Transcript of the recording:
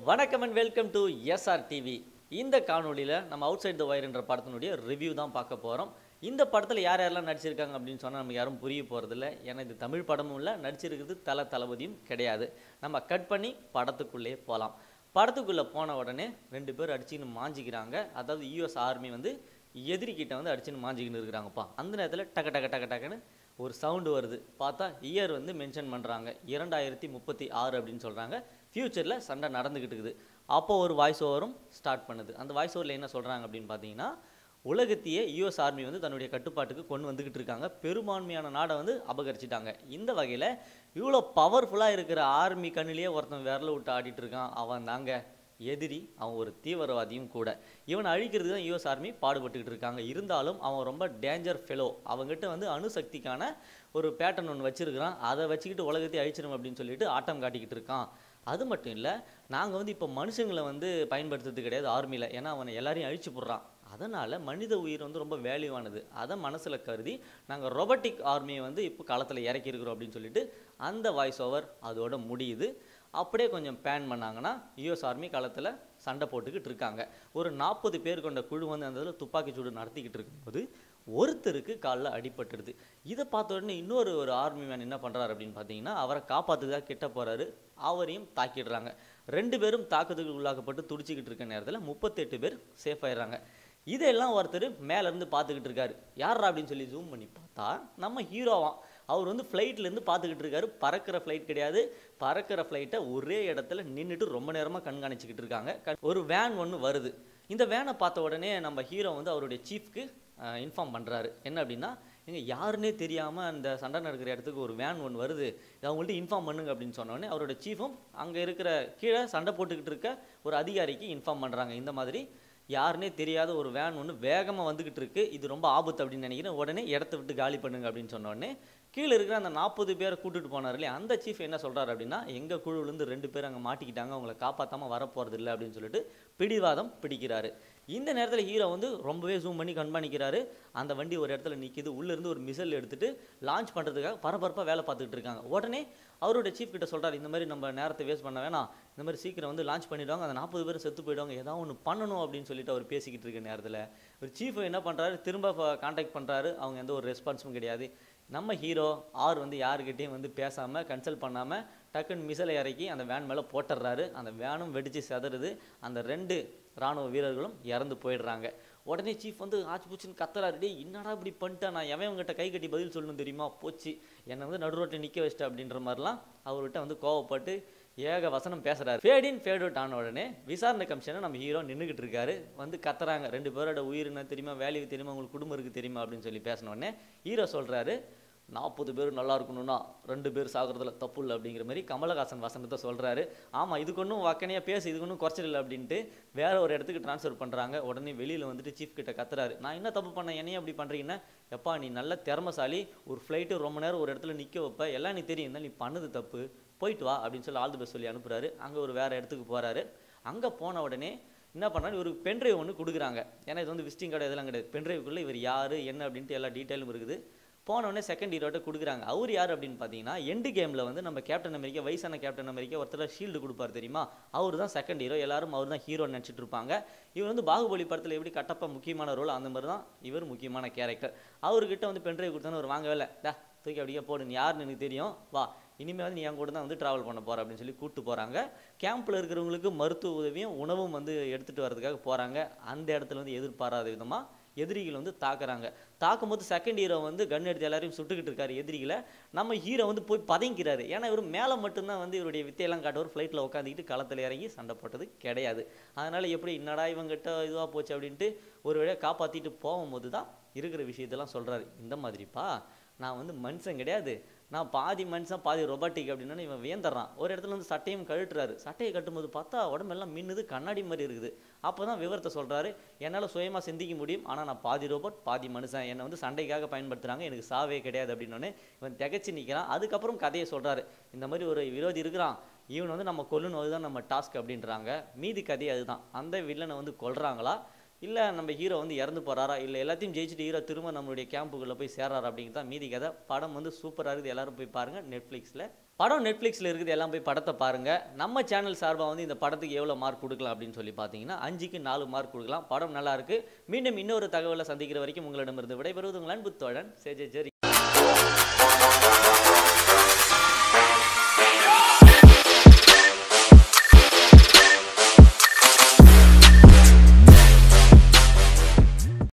வணக்கம் and welcome to SR TV இந்த காணொளியில் நம்ம அவுட் சைட் த வயர்ன்ற படத்தினுடைய ரிவ்யூ தான் பார்க்க போகிறோம் இந்த படத்தில் யார் யாரெல்லாம் நடிச்சிருக்காங்க அப்படின்னு சொன்னால் நமக்கு யாரும் புரிய போகிறதில்ல ஏன்னா இது தமிழ் படமும் இல்லை நடிச்சிருக்கிறது தல தளபதியும் கிடையாது நம்ம கட் பண்ணி படத்துக்குள்ளே போகலாம் படத்துக்குள்ளே போன உடனே ரெண்டு பேர் அடிச்சுன்னு மாஞ்சிக்கிறாங்க அதாவது யூஎஸ் ஆர்மி வந்து எதிரிக்கிட்ட வந்து அடிச்சுன்னு மாஞ்சிக்கின்னு இருக்கிறாங்கப்பா அந்த நேரத்தில் டக டக டக டக்குன்னு ஒரு சவுண்டு வருது பார்த்தா இயர் வந்து மென்ஷன் பண்ணுறாங்க இரண்டாயிரத்தி முப்பத்தி ஆறு அப்படின்னு சொல்கிறாங்க ஃப்யூச்சரில் சண்டை நடந்துக்கிட்டு இருக்குது அப்போ ஒரு வாய்ஸ் ஓவரும் ஸ்டார்ட் பண்ணுது அந்த வாய்ஸ் ஓவரில் என்ன சொல்கிறாங்க அப்படின்னு பார்த்தீங்கன்னா உலகத்தையே யூஎஸ் ஆர்மி வந்து தன்னுடைய கட்டுப்பாட்டுக்கு கொண்டு வந்துக்கிட்டு இருக்காங்க பெரும்பான்மையான நாடை வந்து அபகரிச்சிட்டாங்க இந்த வகையில் இவ்வளோ பவர்ஃபுல்லாக இருக்கிற ஆர்மி கண்ணிலேயே ஒருத்தன் விரல விட்டு ஆடிட்டு இருக்கான் அவன் தாங்க எதிரி அவன் ஒரு தீவிரவாதியும் கூட இவனை அழிக்கிறது தான் யூஎஸ் ஆர்மி பாடுபட்டுக்கிட்டு இருக்காங்க இருந்தாலும் அவன் ரொம்ப டேஞ்சர் ஃபெலோ அவங்ககிட்ட வந்து அணுசக்திக்கான ஒரு பேட்டர்ன் ஒன்று வச்சிருக்கிறான் அதை வச்சுக்கிட்டு உலகத்தை அழிச்சிடும் அப்படின்னு சொல்லிட்டு ஆட்டம் காட்டிக்கிட்டு இருக்கான் அது மட்டும் இல்லை நாங்கள் வந்து இப்போ மனுஷங்களை வந்து பயன்படுத்துறது கிடையாது ஆர்மியில் ஏன்னா அவனை எல்லாரையும் அழிச்சு போடுறான் அதனால் மனித உயிர் வந்து ரொம்ப வேல்யூவானது அதை மனசில் கருதி நாங்கள் ரொபோட்டிக் ஆர்மியை வந்து இப்போ களத்தில் இறக்கியிருக்கிறோம் அப்படின்னு சொல்லிட்டு அந்த வாய்ஸ் ஓவர் அதோட முடியுது அப்படியே கொஞ்சம் பேன் பண்ணாங்கன்னா யூஎஸ் ஆர்மி களத்தில் சண்டை போட்டுக்கிட்டு இருக்காங்க ஒரு நாற்பது பேர் கொண்ட குழு வந்து அந்த இதில் துப்பாக்கி சூடு நடத்திக்கிட்டு இருக்கும்போது ஒருத்தருக்கு காலில் அடிபட்டுடுது இதை பார்த்த உடனே இன்னொரு ஒரு ஆர்மி மேன் என்ன பண்ணுறாரு அப்படின்னு பார்த்தீங்கன்னா அவரை காப்பாற்றுறதுக்காக கிட்ட போகிறாரு அவரையும் தாக்கிடுறாங்க ரெண்டு பேரும் தாக்குதலுக்கு உள்ளாக்கப்பட்டு துடிச்சிக்கிட்டு இருக்க நேரத்தில் முப்பத்தெட்டு பேர் சேஃப் ஆயிடுறாங்க இதெல்லாம் ஒருத்தர் மேலேருந்து பார்த்துக்கிட்டு இருக்காரு யாரா அப்படின்னு சொல்லி ஜூம் பண்ணி பார்த்தா நம்ம ஹீரோவாம் அவர் வந்து ஃப்ளைட்லேருந்து பார்த்துக்கிட்டு இருக்காரு பறக்கிற ஃப்ளைட் கிடையாது பறக்கிற ஃப்ளைட்டை ஒரே இடத்துல நின்றுட்டு ரொம்ப நேரமாக கண்காணிச்சிக்கிட்டு இருக்காங்க க- ஒரு வேன் ஒன்று வருது இந்த வேனை பார்த்த உடனே நம்ம ஹீரோ வந்து அவருடைய சீஃப்க்கு இன்ஃபார்ம் பண்ணுறாரு என்ன அப்படின்னா எங்க யாருன்னே தெரியாமல் அந்த சண்டை நடக்கிற இடத்துக்கு ஒரு வேன் ஒன்று வருது இதை அவங்கள்ட்ட இன்ஃபார்ம் பண்ணுங்க அப்படின்னு சொன்ன உடனே அவரோட சீஃபும் அங்கே இருக்கிற கீழே சண்டை போட்டுக்கிட்டு இருக்க ஒரு அதிகாரிக்கு இன்ஃபார்ம் பண்ணுறாங்க இந்த மாதிரி யாருனே தெரியாத ஒரு வேன் ஒன்று வேகமாக வந்துக்கிட்டு இருக்கு இது ரொம்ப ஆபத்து அப்படின்னு நினைக்கிறேன் உடனே இடத்த விட்டு காலி பண்ணுங்க அப்படின்னு சொன்ன உடனே கீழே இருக்கிற அந்த நாற்பது பேரை கூட்டிட்டு போனார் இல்லையா அந்த சீஃப் என்ன சொல்றாரு அப்படின்னா எங்க குழுவிலேருந்து ரெண்டு பேர் அங்கே மாட்டிக்கிட்டாங்க அவங்கள காப்பாற்றாம வரப்போறது இல்லை அப்படின்னு சொல்லிட்டு பிடிவாதம் பிடிக்கிறாரு இந்த நேரத்தில் ஹீரோ வந்து ரொம்பவே ஜூம் பண்ணி கண்காணிக்கிறாரு அந்த வண்டி ஒரு இடத்துல நிற்கிது உள்ளேருந்து ஒரு மிசல் எடுத்துட்டு லான்ச் பண்ணுறதுக்காக பரபரப்பாக வேலை பார்த்துக்கிட்டு இருக்காங்க உடனே அவரோட சீஃப் கிட்ட சொல்றாரு இந்த மாதிரி நம்ம நேரத்தை வேஸ்ட் பண்ண வேணாம் இந்த மாதிரி சீக்கிரம் வந்து லான்ச் பண்ணிடுவாங்க அந்த நாற்பது பேர் செத்து போயிடுவாங்க ஏதாவது ஒன்று பண்ணணும் அப்படின்னு சொல்லிட்டு அவர் பேசிக்கிட்டு இருக்க நேரத்தில் ஒரு சீஃப் என்ன பண்ணுறாரு திரும்ப காண்டாக்ட் பண்ணுறாரு அவங்க எந்த ஒரு ரெஸ்பான்ஸும் கிடையாது நம்ம ஹீரோ ஆர் வந்து யாருக்கிட்டையும் வந்து பேசாமல் கன்சல்ட் பண்ணாமல் டக்குன்னு மிசலை இறக்கி அந்த வேன் மேலே போட்டுடுறாரு அந்த வேனும் வெடிச்சு செதறுது அந்த ரெண்டு ராணுவ வீரர்களும் இறந்து போயிடுறாங்க உடனே சீஃப் வந்து ஆச்சு பூச்சின்னு கத்துறாரு டேய் என்னடா இப்படி பண்ணிட்டேன் நான் எவன் உங்ககிட்ட கை கட்டி பதில் சொல்லணும் தெரியுமா போச்சு என்னை வந்து நடுரோட்டில் நிற்க வச்சிட்ட அப்படின்ற மாதிரிலாம் அவர்கிட்ட வந்து கோவப்பட்டு ஏக வசனம் பேசுறாரு ஃபேட் இன் ஃபேட் அவுட் ஆன உடனே விசாரணை கமிஷனை நம்ம ஹீரோ நின்றுக்கிட்டு இருக்காரு வந்து கத்துறாங்க ரெண்டு பேரோட உயிர் என்ன தெரியுமா வேல்யூ தெரியுமா உங்களுக்கு குடும்பம் இருக்கு தெரியுமா அப்படின்னு சொல்லி பேசின உடனே ஹீரோ சொல்றாரு நாற்பது பேர் நல்லா இருக்கணும்னா ரெண்டு பேர் சாகுறதுல தப்பு இல்லை அப்படிங்கிற மாதிரி கமலஹாசன் வசனத்தை சொல்றாரு ஆமா இதுக்கு ஒன்றும் வக்கனையாக பேசு இதுக்கு ஒன்றும் குறைச்சல் அப்படின்ட்டு வேற ஒரு இடத்துக்கு ட்ரான்ஸ்ஃபர் பண்றாங்க உடனே வெளியில வந்துட்டு சீஃப் கிட்ட கத்துறாரு நான் என்ன தப்பு பண்ணேன் என்னையும் அப்படி பண்றீங்கன்னா எப்பா நீ நல்ல திறமசாலி ஒரு ஃப்ளைட்டு ரொம்ப நேரம் ஒரு இடத்துல நிக்க வைப்ப எல்லாம் நீ தெரியும் இருந்தாலும் நீ பண்ணது தப்பு போயிட்டு வா அப்படின்னு சொல்லி ஆல் தி பெஸ்ட் சொல்லி அனுப்புறாரு அங்க ஒரு வேற இடத்துக்கு போறாரு அங்க போன உடனே என்ன பண்ணாரு ஒரு பென்ட்ரைவ் ஒன்று கொடுக்குறாங்க ஏன்னா இது வந்து விசிட்டிங் கார்டு இதெல்லாம் கிடையாது பென்ட்ரைவுக்குள்ளே இவர் யாரு என்ன அப்படின்ட்டு எல்லா டீட்டெயிலும் இருக்குது போன உடனே செகண்ட் ஹீரோட்ட கொடுக்குறாங்க அவர் யார் அப்படின்னு பார்த்தீங்கன்னா எண்டு கேமில் வந்து நம்ம கேப்டன் அமெரிக்கா வயசான கேப்டன் அமெரிக்கா ஒருத்தர் ஷீல்டு கொடுப்பார் தெரியுமா அவர் தான் செகண்ட் ஹீரோ எல்லாரும் அவர் தான் ஹீரோ நினச்சிட்டு இருப்பாங்க இவர் வந்து பாகுபலி படத்தில் எப்படி கட்டப்பா முக்கியமான ரோல் அந்த மாதிரி தான் இவர் முக்கியமான கேரக்டர் அவர்கிட்ட வந்து பென்ட்ரைவ் கொடுத்தான்னு ஒரு வாங்கவே இல்லை டா தூக்கி அப்படியே போடு நீ யாருன்னு எனக்கு தெரியும் வா இனிமேல் வந்து நீ என் கூட தான் வந்து ட்ராவல் பண்ண போற அப்படின்னு சொல்லி கூப்பிட்டு போகிறாங்க கேம்பில் இருக்கிறவங்களுக்கு மருத்துவ உதவியும் உணவும் வந்து எடுத்துகிட்டு வர்றதுக்காக போகிறாங்க அந்த இடத்துல வந்து எதிர்பாராத விதமாக எதிரிகள் வந்து தாக்குறாங்க தாக்கும்போது செகண்ட் ஹீரோ வந்து கன் எடுத்து எல்லாரையும் சுட்டுக்கிட்டு இருக்காரு எதிரிகளை நம்ம ஹீரோ வந்து போய் பதுங்கிறாரு ஏன்னா இவர் மேலே மட்டும்தான் வந்து இவருடைய வித்தையெல்லாம் காட்டுவார் ஃப்ளைட்டில் உட்காந்துக்கிட்டு களத்தில் இறங்கி சண்டை போட்டது கிடையாது அதனால எப்படி என்னடா இவங்கிட்ட இதுவாக போச்சு அப்படின்ட்டு ஒரு வழியாக காப்பாற்றிட்டு போகும்போது தான் இருக்கிற விஷயத்தெல்லாம் சொல்றாரு இந்த மாதிரிப்பா நான் வந்து மனுஷன் கிடையாது நான் பாதி மனுஷன் பாதி ரொபாட்டிக் அப்படின்னு இவன் வியந்துடுறான் ஒரு இடத்துல வந்து சட்டையும் கழட்டுறாரு சட்டையை கட்டும்போது பார்த்தா உடம்பெல்லாம் மின்னுது கண்ணாடி மாதிரி இருக்குது அப்போ தான் விவரத்தை சொல்கிறாரு என்னால் சுயமாக சிந்திக்க முடியும் ஆனால் நான் பாதி ரோபோட் பாதி மனுஷன் என்னை வந்து சண்டைக்காக பயன்படுத்துகிறாங்க எனக்கு சாவே கிடையாது அப்படின்னோடனே இவன் திகச்சு நிற்கிறான் அதுக்கப்புறம் கதையை சொல்கிறாரு இந்த மாதிரி ஒரு விரோதி இருக்கிறான் இவன் வந்து நம்ம கொல்லணும் அதுதான் நம்ம டாஸ்க் அப்படின்றாங்க மீதி கதை அதுதான் அந்த வில்லனை வந்து கொல்றாங்களா இல்லை நம்ம ஹீரோ வந்து இறந்து போகிறாரா இல்லை எல்லாத்தையும் ஜெயிச்சுட்டு ஹீரோ திரும்ப நம்மளுடைய கேம்புக்குள்ளே போய் சேராரா அப்படிங்கிறது தான் மீதி கதை படம் வந்து சூப்பராக இருக்குது எல்லாரும் போய் பாருங்கள் நெட்ஃப்ளிக்ஸில் படம் நெட்ஃப்ளிக்ஸில் இருக்குது எல்லாம் போய் படத்தை பாருங்கள் நம்ம சேனல் சார்பாக வந்து இந்த படத்துக்கு எவ்வளோ மார்க் கொடுக்கலாம் அப்படின்னு சொல்லி பார்த்தீங்கன்னா அஞ்சுக்கு நாலு மார்க் கொடுக்கலாம் படம் நல்லா இருக்கு மீண்டும் இன்னொரு தகவலை சந்திக்கிற வரைக்கும் உங்களிடமிருந்து விடைபெறுவது உங்கள் அன்பு தோழன் சேஜே ஜெரி